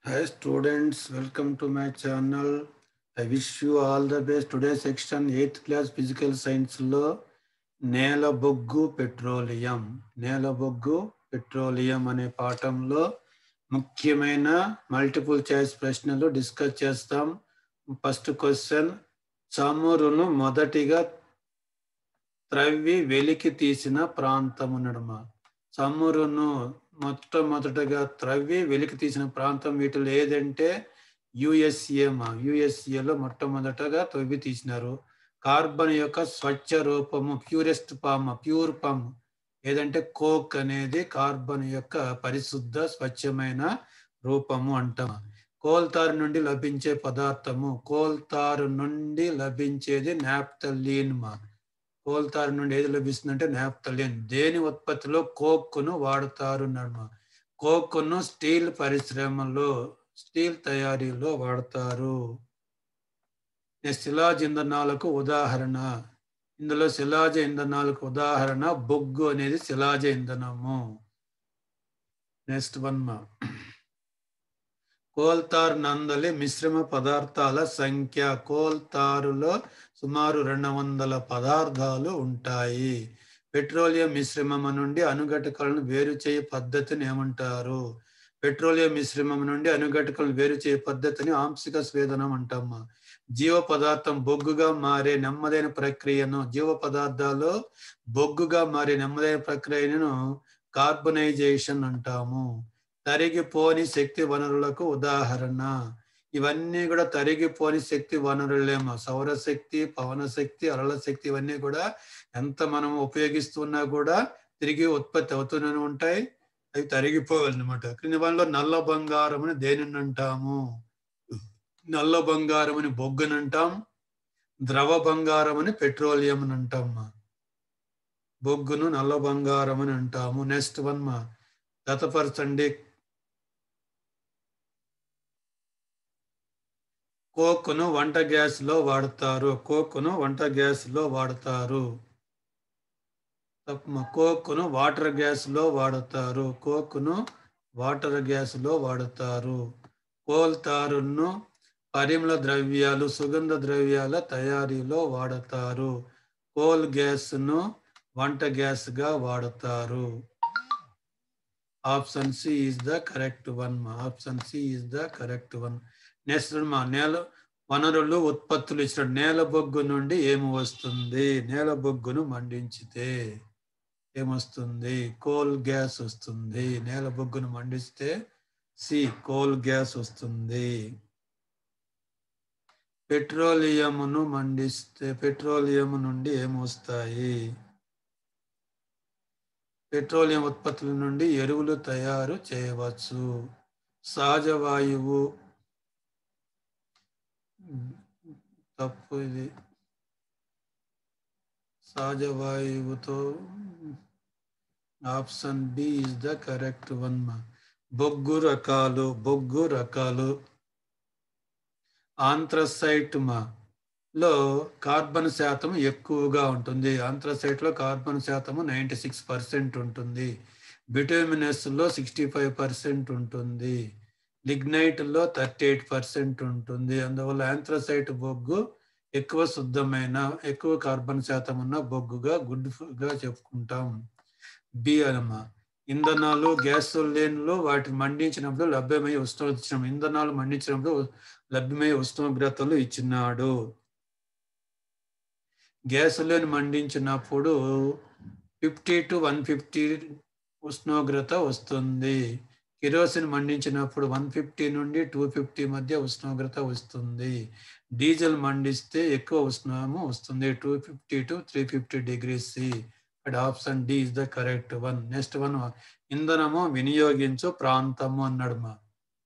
Hi students, welcome to my channel. I wish you all the best. Today section 8th class physical science లో నేల బొగ్గు petroleum నేల బొగ్గు petroleum అనే పాఠంలో ముఖ్యమైన మల్టిపుల్ చాయిస్ ప్రశ్నలు డిస్కస్ చేస్తాం ఫస్ట్ క్వశ్చన్ చమురును మొదటిగా త్రవ్వి వెలికి తీసిన ప్రాంతము నడుమ చమురును మొట్టమొదటగా త్రవ్వి వెలికి తీసిన ప్రాంతం వీటిలో ఏదంటే యుఎస్ఏ మా యుఎస్ఏలో మొట్టమొదటగా తవ్వి తీసినారు కార్బన్ యొక్క స్వచ్ఛ రూపము ప్యూరెస్ట్ పామ్ ప్యూర్ పామ్ ఏదంటే కోక్ అనేది కార్బన్ యొక్క పరిశుద్ధ స్వచ్ఛమైన రూపము అంటాం కోల్తారు నుండి లభించే పదార్థము కోల్తారు నుండి లభించేది నాప్తలీన్ మా కోల్తారు నుండి ఏది లభిస్తుందంటే నాప్తలిన్ దేని ఉత్పత్తిలో కోక్ను వాడతారు నడుమ కోక్ను స్టీల్ పరిశ్రమలో స్టీల్ తయారీలో వాడతారు శిలాజ ఇంధనాలకు ఉదాహరణ ఇందులో శిలాజ ఇంధనాలకు ఉదాహరణ బొగ్గు అనేది శిలాజ ఇంధనము నెక్స్ట్ వన్ మా కోల్తార్ నందలి మిశ్రమ పదార్థాల సంఖ్య కోల్తారులో సుమారు రెండు వందల పదార్థాలు ఉంటాయి పెట్రోలియం మిశ్రమం నుండి అనుఘటకాలను వేరు చేయ పద్ధతిని ఏమంటారు పెట్రోలియం మిశ్రమం నుండి అనుఘటకాలను వేరు చేయ పద్ధతిని ఆంశిక స్వేదనం అంటామా జీవ పదార్థం బొగ్గుగా మారే నెమ్మదైన ప్రక్రియను జీవ పదార్థాలు బొగ్గుగా మారే నెమ్మదైన ప్రక్రియను కార్బనైజేషన్ అంటాము తరిగిపోని శక్తి వనరులకు ఉదాహరణ ఇవన్నీ కూడా తరిగిపోని శక్తి వనరులేమో సౌరశక్తి పవన శక్తి అలల శక్తి ఇవన్నీ కూడా ఎంత మనం ఉపయోగిస్తున్నా కూడా తిరిగి ఉత్పత్తి అవుతూనే ఉంటాయి అవి తరిగిపోవాలన్నమాట క్రింది వనలో నల్ల బంగారం అని దేనిని అంటాము నల్ల బంగారం అని బొగ్గుని అంటాం ద్రవ బంగారం అని పెట్రోలియం అని అంటాం బొగ్గును నల్ల బంగారం అని అంటాము నెక్స్ట్ వన్ మా గతపరచండి కోక్ను వంట గ్యాస్ లో వాడతారు కోక్ను వంట గ్యాస్ లో వాడతారు కోక్ను వాటర్ గ్యాస్ లో వాడతారు కోక్ను వాటర్ గ్యాస్ లో వాడతారు కోల్తారును పరిమళ ద్రవ్యాలు సుగంధ ద్రవ్యాల తయారీలో వాడతారు కోల్ గ్యాస్ ను వంట గ్యాస్ గా వాడతారు option C is the correct one option C is the correct one next మా నేల వనరులు ఉత్పత్తులు ఇచ్చిన నేల బొగ్గు నుండి ఏమి వస్తుంది నేల బొగ్గును మండించితే ఏమొస్తుంది కోల్ గ్యాస్ వస్తుంది నేల బొగ్గును మండిస్తే సి కోల్ గ్యాస్ వస్తుంది పెట్రోలియంను మండిస్తే పెట్రోలియం నుండి ఏమొస్తాయి పెట్రోలియం ఉత్పత్తుల నుండి ఎరువులు తయారు చేయవచ్చు సహజ వాయువు తప్పు ఇది సహజ వాయువుతో option B is the correct one బొగ్గు రకాలు బొగ్గు రకాలు ఆంథ్రసైట్ మా లో కార్బన్ శాతం ఎక్కువగా ఉంటుంది ఆంథ్రసైట్ లో కార్బన్ శాతము నైంటీ సిక్స్ పర్సెంట్ ఉంటుంది బిటమినస్ లో సిక్స్టీ ఫైవ్ పర్సెంట్ ఉంటుంది లిగ్నైట్ లో థర్టీ ఎయిట్ పర్సెంట్ ఉంటుంది అందువల్ల ఆంథ్రసైట్ బొగ్గు ఎక్కువ శుద్ధమైన ఎక్కువ కార్బన్ శాతం ఉన్న బొగ్గుగా గుడ్ గా చెప్పుకుంటాం బి అనమా ఇంధనాలు గ్యాసోలిన్లు వాటిని మండించినప్పుడు లభ్యమై ఉష్ణోగ్రత ఇంధనాలు మండించినప్పుడు లభ్యమై ఉష్ణోగ్రతలు ఇచ్చినాడు గ్యాసోలిన్ మండించినప్పుడు ఫిఫ్టీ టు వన్ ఫిఫ్టీ ఉష్ణోగ్రత వస్తుంది కిరోసిన్ మండించినప్పుడు వన్ ఫిఫ్టీ నుండి టూ ఫిఫ్టీ మధ్య ఉష్ణోగ్రత వస్తుంది డీజిల్ మండిస్తే ఎక్కువ ఉష్ణము వస్తుంది two fifty to three fifty degrees అక్కడ option D is the correct one next one ఇంధనము వినియోగించు ప్రాంతము అన్నాడు మా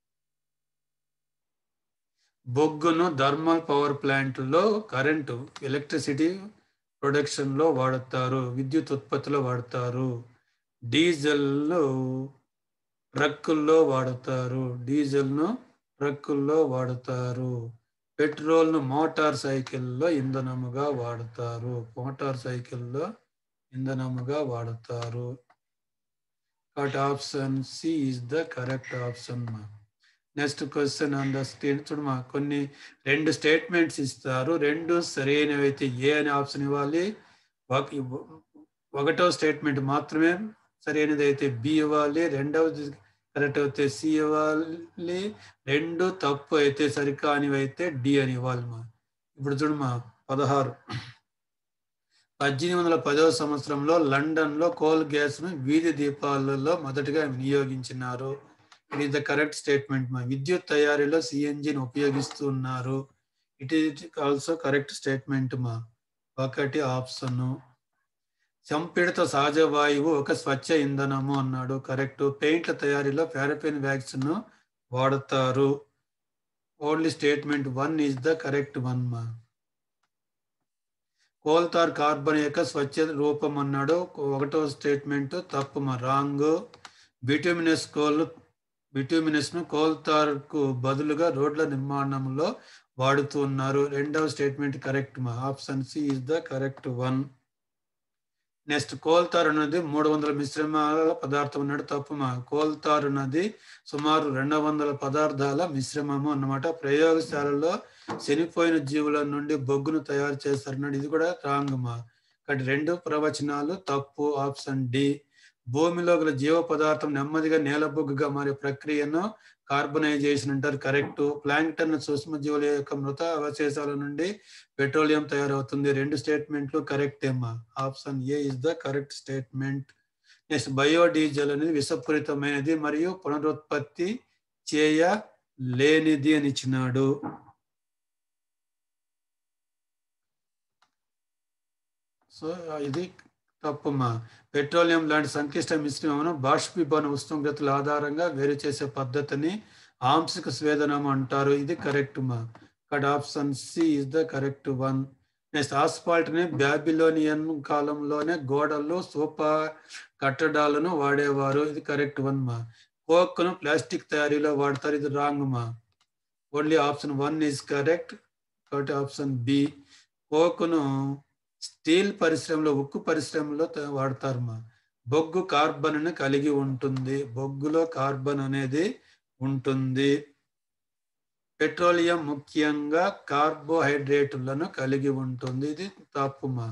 బొగ్గును థర్మల్ పవర్ ప్లాంట్లో కరెంటు ఎలక్ట్రిసిటీ ప్రొడక్షన్లో వాడతారు విద్యుత్ ఉత్పత్తిలో వాడతారు డీజిల్ను ట్రక్కుల్లో వాడతారు డీజిల్ను ట్రక్కుల్లో వాడతారు పెట్రోల్ను మోటార్ సైకిల్లో ఇంధనముగా వాడతారు మోటార్ సైకిల్లో ఇంధనముగా వాడతారు కాబట్టి option C is the correct option next question on the screen చూడమా కొన్ని రెండు స్టేట్మెంట్స్ ఇస్తారు రెండు సరైనవి అయితే ఏ అనే ఆప్షన్ ఇవ్వాలి ఒక- ఒకటో స్టేట్మెంట్ మాత్రమే సరైనది అయితే బి ఇవ్వాలి రెండవది కరెక్ట్ అయితే సి ఇవ్వాలి రెండు తప్పు అయితే సరికానివి అయితే డి అని ఇవ్వాలి మా ఇప్పుడు చూడమా పదహారు పద్దెనిమిది వందల పదవ సంవత్సరంలో లండన్ లో కోల్ గ్యాస్ ను వీధి దీపాలలో మొదటగా వినియోగించినారు it is the correct statement మా విద్యుత్ తయారీలో సిఎన్జిని ఉపయోగిస్తున్నారు it is also correct statement మా ఒకటి ఆప్షన్ సంపీడిత సహజ వాయువు ఒక స్వచ్ఛ ఇంధనము అన్నాడు కరెక్ట్ పెయింట్ల తయారీలో పారఫిన్ వ్యాక్సిన్ వాడతారు only statement one is the correct one మా కోల్తార్ కార్బన్ యొక్క స్వచ్ఛ రూపం అన్నాడు ఒకటో స్టేట్మెంట్ తప్పు మా రాంగ్ బిట్యూమినస్ కోల్ బిట్యూమినస్ ను కోల్తార్ కు బదులుగా రోడ్ల నిర్మాణంలో వాడుతున్నారు రెండవ స్టేట్మెంట్ కరెక్ట్ మా option C is the correct one next coal tar అనేది మూడు వందల మిశ్రమాల పదార్థం అన్నాడు తప్పు మా కోల్తార్ ఉన్నది సుమారు రెండు వందల పదార్థాల మిశ్రమము అన్నమాట ప్రయోగశాలలో చనిపోయిన జీవుల నుండి బొగ్గును తయారు చేస్తారన్నాడు ఇది కూడా రాంగ్ మా ఇక్కడ రెండు ప్రవచనాలు తప్పు ఆప్షన్ డి భూమిలో గల జీవ పదార్థం నెమ్మదిగా నేల బొగ్గుగా మారే ప్రక్రియను కార్బనైజేషన్ అంటారు కరెక్ట్ ప్లాంక్టన్ సూక్ష్మజీవుల యొక్క మృత అవశేషాల నుండి పెట్రోలియం తయారవుతుంది రెండు స్టేట్మెంట్లు కరెక్ట్ ఏమా option A is the correct statement next biodiesel అనేది విషపూరితమైనది మరియు పునరుత్పత్తి చేయ లేనిది అని ఇచ్చినాడు సో ఇది తప్పుమా పెట్రోలియం లాంటి సంక్లిష్ట మిశ్రమను బాష్పీభవన ఉష్ణోగ్రతల ఆధారంగా వేరు చేసే పద్ధతిని ఆంశిక స్వేదనం అంటారు ఇది కరెక్ట్ మా ఇక్కడ option C is the correct one next asphalt ని బ్యాబిలోనియన్ కాలంలోనే గోడలు సోపా కట్టడాలను వాడేవారు ఇది కరెక్ట్ వన్ మా కోక్ ను ప్లాస్టిక్ తయారీలో వాడతారు ఇది రాంగ్ మా only option one is correct కాబట్టి ఆప్షన్ బి కోక్ను స్టీల్ పరిశ్రమలో ఉక్కు పరిశ్రమలో త- వాడతారు మా బొగ్గు కార్బన్ ని కలిగి ఉంటుంది బొగ్గులో కార్బన్ అనేది ఉంటుంది పెట్రోలియం ముఖ్యంగా కార్బోహైడ్రేట్లను కలిగి ఉంటుంది ఇది తప్పు మా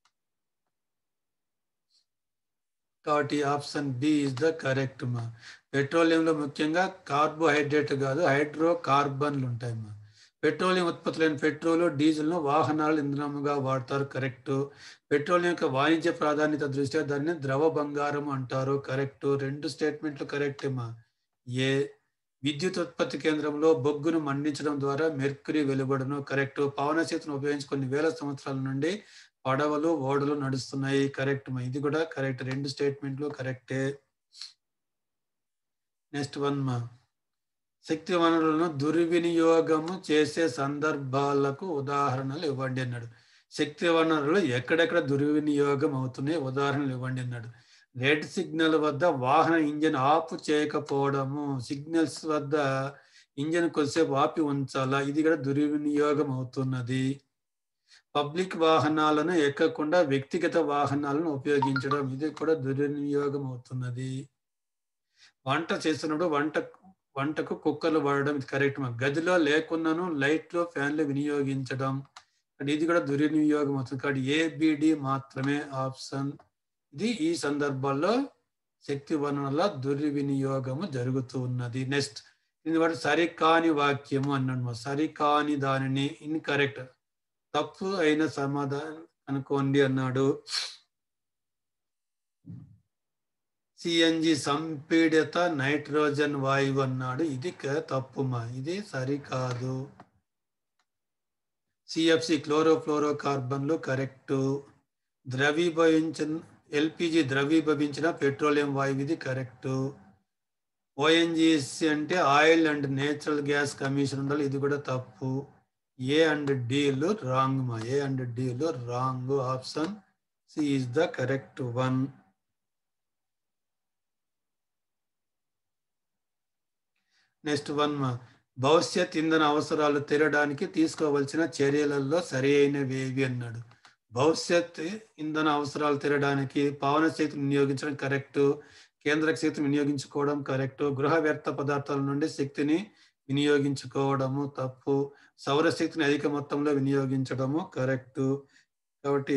కాబట్టి option B is the correct మా పెట్రోలియంలో ముఖ్యంగా కార్బోహైడ్రేట్ కాదు హైడ్రో కార్బన్లు ఉంటాయి మా పెట్రోలియం ఉత్పత్తులైన పెట్రోల్ డీజిల్ ను వాహనాల ఇంధనముగా వాడతారు కరెక్ట్ పెట్రోలియం యొక్క వాణిజ్య ప్రాధాన్యత దృష్ట్యా దాన్ని ద్రవ బంగారం అంటారు కరెక్ట్ రెండు స్టేట్మెంట్లు కరెక్ట్ మా ఏ విద్యుత్ ఉత్పత్తి కేంద్రంలో బొగ్గును మండించడం ద్వారా మెర్క్యూరీ వెలువడను కరెక్ట్ పవనశక్తిని ఉపయోగించి కొన్ని వేల సంవత్సరాల నుండి పడవలు ఓడలు నడుస్తున్నాయి కరెక్ట్ మా ఇది కూడా కరెక్ట్ రెండు స్టేట్మెంట్లు కరెక్టే నెక్స్ట్ వన్ మా శక్తి వనరులను దుర్వినియోగము చేసే సందర్భాలకు ఉదాహరణలు ఇవ్వండి అన్నాడు శక్తి వనరులు ఎక్కడెక్కడ దుర్వినియోగం అవుతున్నాయి ఉదాహరణలు ఇవ్వండి అన్నాడు రెడ్ సిగ్నల్ వద్ద వాహన ఇంజిన్ ఆఫ్ చేయకపోవడము సిగ్నల్స్ వద్ద ఇంజిన్ కొద్దిసేపు ఆపి ఉంచాలా ఇది కూడా దుర్వినియోగం అవుతున్నది పబ్లిక్ వాహనాలను ఎక్కకుండా వ్యక్తిగత వాహనాలను ఉపయోగించడం ఇది కూడా దుర్వినియోగం అవుతున్నది వంట చేస్తున్నప్పుడు వంట వంటకు కుక్కర్లు వాడడం ఇది కరెక్ట్ మా గదిలో లేకున్నాను లైట్లు ఫ్యాన్లు వినియోగించడం అంటే ఇది కూడా దుర్వినియోగం అవుతుంది కాబట్టి ఏబిడి మాత్రమే ఆప్షన్ ఇది ఈ సందర్భాల్లో శక్తి వనరుల దుర్వినియోగము జరుగుతూ ఉన్నది నెక్స్ట్ ఇది వాటి సరికాని వాక్యము అన్నాడు సరికాని దానిని ఇన్కరెక్ట్ తప్పు అయిన సమాధానం అనుకోండి అన్నాడు సిఎన్జి సంపీడిత నైట్రోజన్ వాయువు అన్నాడు ఇది క- తప్పుమా ఇది సరికాదు సిఎఫ్సి క్లోరోఫ్లోరో కార్బన్లు కరెక్టు ద్రవీభవించిన ఎల్పిజి ద్రవీభవించిన పెట్రోలియం వాయువు ఇది కరెక్టు ఓఎన్జిసి అంటే oil and natural gas commission ఉండాలి ఇది కూడా తప్పు ఏ అండ్ డీలు రాంగ్ మా ఏ అండ్ డీలు wrong option C is the correct one next one మా భవిష్యత్ ఇంధన అవసరాలు తీరడానికి తీసుకోవాల్సిన చర్యలలో సరి అయినవేవి అన్నాడు భవిష్యత్ ఇంధన అవసరాలు తీరడానికి పవన శక్తిని వినియోగించడం కరెక్ట్ కేంద్ర శక్తిని వినియోగించుకోవడం కరెక్ట్ గృహ వ్యర్థ పదార్థాల నుండి శక్తిని వినియోగించుకోవడము తప్పు సౌరశక్తిని అధిక మొత్తంలో వినియోగించడము కరెక్ట్ కాబట్టి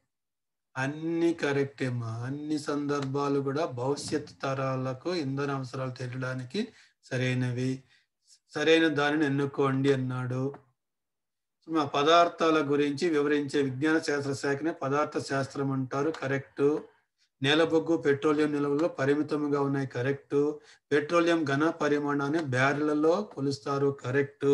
అన్ని కరెక్టే మా అన్ని సందర్భాలు కూడా భవిష్యత్ తరాలకు ఇంధన అవసరాలు తెలియడానికి సరైనవి సరైన దానిని ఎన్నుకోండి అన్నాడు మా పదార్థాల గురించి వివరించే విజ్ఞాన శాస్త్ర శాఖనే పదార్థ శాస్త్రం అంటారు కరెక్ట్ నేలబొగ్గు పెట్రోలియం నిల్వలు పరిమితంగా ఉన్నాయి కరెక్ట్ పెట్రోలియం ఘన పరిమాణాన్ని బ్యారెలలో కొలుస్తారు కరెక్ట్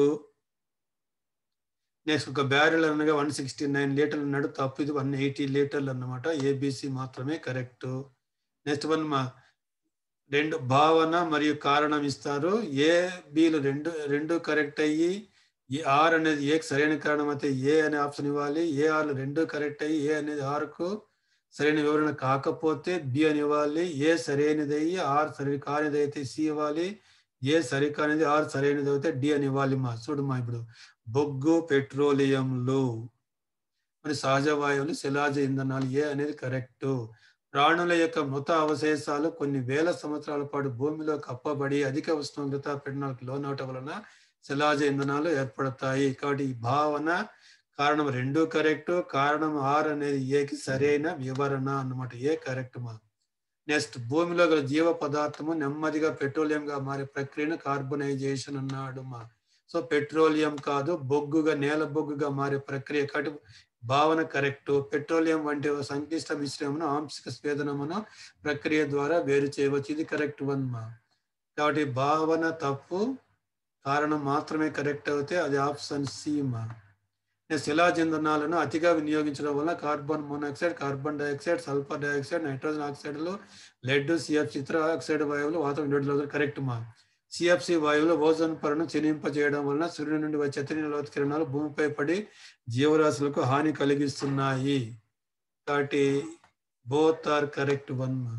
నెక్స్ట్ ఒక బ్యారెల్ అనగా వన్ సిక్స్టీ నైన్ లీటర్లు అన్నాడు తప్పు ఇది వన్ ఎయిటీ లీటర్లు అన్నమాట ఏబిసి మాత్రమే కరెక్ట్ నెక్స్ట్ వన్ మా రెండు భావన మరియు కారణం ఇస్తారు ఏ బీలు రెండు రెండు కరెక్ట్ అయ్యి ఈ ఆర్ అనేది ఏ సరైన కారణం అయితే ఏ అనే ఆప్షన్ ఇవ్వాలి ఏ ఆర్లు రెండు కరెక్ట్ అయ్యి ఏ అనేది ఆర్కు సరైన వివరణ కాకపోతే బి అని ఇవ్వాలి ఏ సరైనది అయ్యి ఆర్ సరైన కానిది అయితే సి ఇవ్వాలి ఏ సరికానిది ఆర్ సరైనది అయితే డి అని ఇవ్వాలి మా చూడు మా ఇప్పుడు బొగ్గు పెట్రోలియంలు మరి సహజ వాయువులు శిలాజ ఇంధనాలు ఏ అనేది కరెక్ట్ ప్రాణుల యొక్క మృత అవశేషాలు కొన్ని వేల సంవత్సరాల పాటు భూమిలో కప్పబడి అధిక ఉష్ణోగ్రత పీడనాలకు లోనవటం వలన శిలాజ ఇంధనాలు ఏర్పడతాయి కాబట్టి ఈ భావన కారణం రెండు కరెక్ట్ కారణం ఆర్ అనేది ఏకి సరైన వివరణ అన్నమాట ఏ కరెక్ట్ మా నెక్స్ట్ భూమిలో గల జీవ పదార్థము నెమ్మదిగా పెట్రోలియంగా మారే ప్రక్రియను కార్బనైజేషన్ అన్నాడు మా సో పెట్రోలియం కాదు బొగ్గుగా నేల బొగ్గుగా మారే ప్రక్రియ కాబట్టి భావన కరెక్ట్ పెట్రోలియం వంటి సంక్లిష్ట మిశ్రమను ఆంశిక స్వేదనమును ప్రక్రియ ద్వారా వేరు చేయవచ్చు ఇది కరెక్ట్ వన్ మా కాబట్టి భావన తప్పు కారణం మాత్రమే కరెక్ట్ అవుతే అది ఆప్షన్ సి మా శిలాజంధనాలను అతిగా వినియోగించడం వల్ల carbon monoxide carbon dioxide sulphur dioxide nitrogen ఆక్సైడ్లు లెడ్ సిఎఫ్ ఇతర ఆక్సైడ్ వాయువులు వాతావరణ కరెక్ట్ మా సిఎఫ్సి వాయువులు ఓజోన్ పొరను చినింపజేయడం వలన సూర్యుడి నుండి వచ్చే అతినీలవత కిరణాలు భూమిపై పడి జీవరాశులకు హాని కలిగిస్తున్నాయి కాబట్టి బోత్ ఆర్ కరెక్ట్ వన్ మా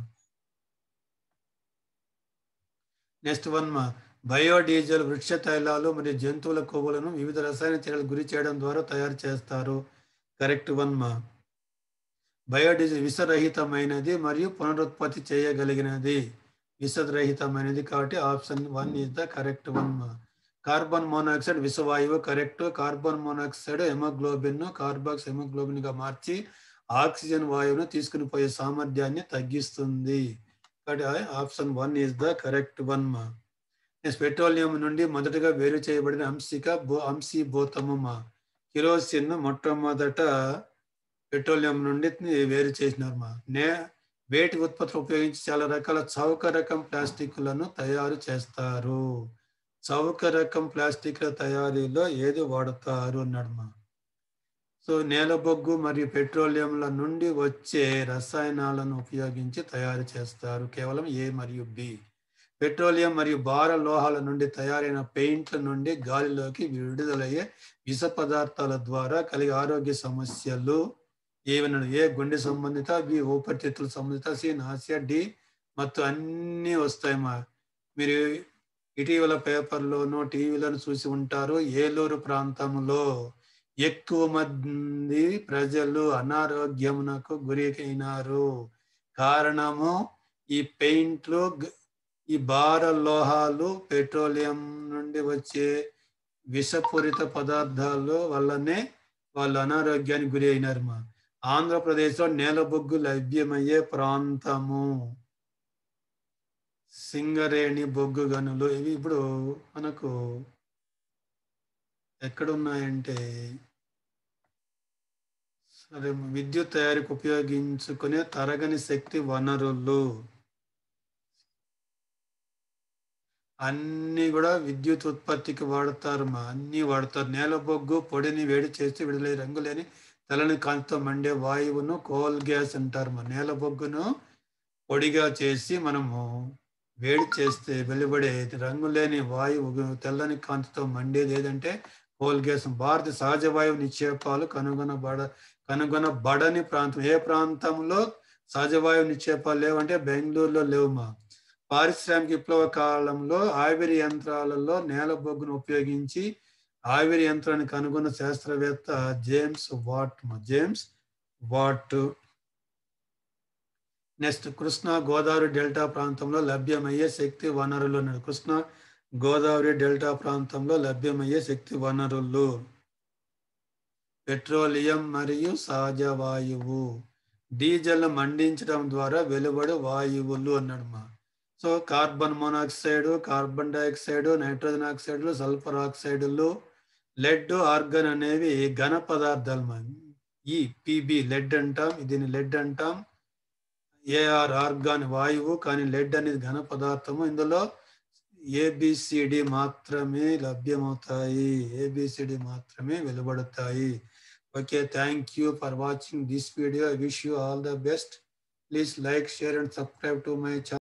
నెక్స్ట్ వన్ మా బయోడీజిల్ వృక్ష తైలాలు మరియు జంతువుల కొవ్వులను వివిధ రసాయన చర్యలకు గురి చేయడం ద్వారా తయారు చేస్తారు కరెక్ట్ వన్ మా బయోడీజిల్ విషరహితమైనది మరియు పునరుత్పత్తి చేయగలిగినది విషరహితమైనది కాబట్టి option one is the correct one మా కార్బన్ మోనాక్సైడ్ విషవాయువు correct carbon monoxide haemoglobin carboxyhaemoglobin గా మార్చి ఆక్సిజన్ వాయువును తీసుకుని పోయే సామర్థ్యాన్ని తగ్గిస్తుంది కాబట్టి option one is the correct one మా నెక్స్ట్ పెట్రోలియం నుండి మొదటగా వేరు చేయబడిన అంశిక భూ అంశీభూతము మా కిరోసిన్ మొట్టమొదట పెట్రోలియం నుండి వేరు చేసినారు మా నే వేటి ఉత్పత్తులు ఉపయోగించి చాలా రకాల చౌక రకం ప్లాస్టిక్లను తయారు చేస్తారు చౌక రకం ప్లాస్టిక్ల తయారీలో ఏది వాడతారు అన్నాడు మా సో నేల బొగ్గు మరియు పెట్రోలియంల నుండి వచ్చే రసాయనాలను ఉపయోగించి తయారు చేస్తారు కేవలం ఏ మరియు బి పెట్రోలియం మరియు భార లోహాల నుండి తయారైన పెయింట్ల నుండి గాలిలోకి విడుదలయ్యే విష పదార్థాల ద్వారా కలిగే ఆరోగ్య సమస్యలు ఏవన్నాడు ఏ గుండె సంబంధిత బి ఊపిరితిత్తుల సంబంధిత సి నాసియా డి ಮತ್ತು అన్నీ వస్తాయి మా మీరు ఇటీవల పేపర్లోనూ టీవీలను చూసి ఉంటారు ఏలూరు ప్రాంతంలో ఎక్కువ మంది ప్రజలు అనారోగ్యమునకు గురి అయినారు కారణము ఈ పెయింట్లు ఈ భార లోహాలు పెట్రోలియం నుండి వచ్చే విషపూరిత పదార్థాలు వల్లనే వాళ్ళు అనారోగ్యానికి గురి అయినారు మా ఆంధ్రప్రదేశ్లో నేలబొగ్గు లభ్యమయ్యే ప్రాంతము సింగరేణి బొగ్గు గనులు ఇవి ఇప్పుడు మనకు ఎక్కడున్నాయంటే సరే విద్యుత్ తయారీకి ఉపయోగించుకునే తరగని శక్తి వనరులు అన్ని కూడా విద్యుత్ ఉత్పత్తికి వాడతారు మా అన్ని వాడతారు నేల బొగ్గు పొడిని వేడి చేసి విడుదలై రంగులేని తెల్లని కాంతితో మండే వాయువును కోల్ గ్యాస్ అంటారు మా నేల బొగ్గును పొడిగా చేసి మనము వేడి చేస్తే వెలువడే రంగులేని వాయువు తెల్లని కాంతితో మండేది ఏదంటే కోల్ గ్యాస్ భారత సహజ వాయువు నిక్షేపాలు కనుగొనబడ కనుగొనబడని ప్రాంతం ఏ ప్రాంతంలో సహజ వాయువు నిక్షేపాలు లేవంటే బెంగళూరులో లేవు మా పారిశ్రామిక విప్లవ కాలంలో ఆవిరి యంత్రాలలో నేల బొగ్గును ఉపయోగించి ఆవిరి యంత్రాన్ని కనుగొన్న శాస్త్రవేత్త James Watt James Watt next Krishna Godavari delta ప్రాంతంలో లభ్యమయ్యే శక్తి వనరులు కృష్ణా గోదావరి డెల్టా ప్రాంతంలో లభ్యమయ్యే శక్తి వనరులు పెట్రోలియం మరియు సహజ వాయువు డీజిల్ మండించడం ద్వారా వెలువడే వాయువులు అన్నాడు మా so carbon monoxide carbon dioxide nitrogen ఆక్సైడ్లు సల్ఫర్ ఆక్సైడ్లు లెడ్ ఆర్గన్ అనేవి ఘన పదార్థాలు మా ఈ పిబి లెడ్ అంటాం దీన్ని లెడ్ అంటాం ఏఆర్ ఆర్గాన్ వాయువు కానీ లెడ్ అనేది ఘన పదార్థము ఇందులో ఏబిసిడి మాత్రమే లభ్యమవుతాయి ఏబిసిడి మాత్రమే వెలువడతాయి okay thank you for watching this video I wish you all the best please like share and subscribe to my channel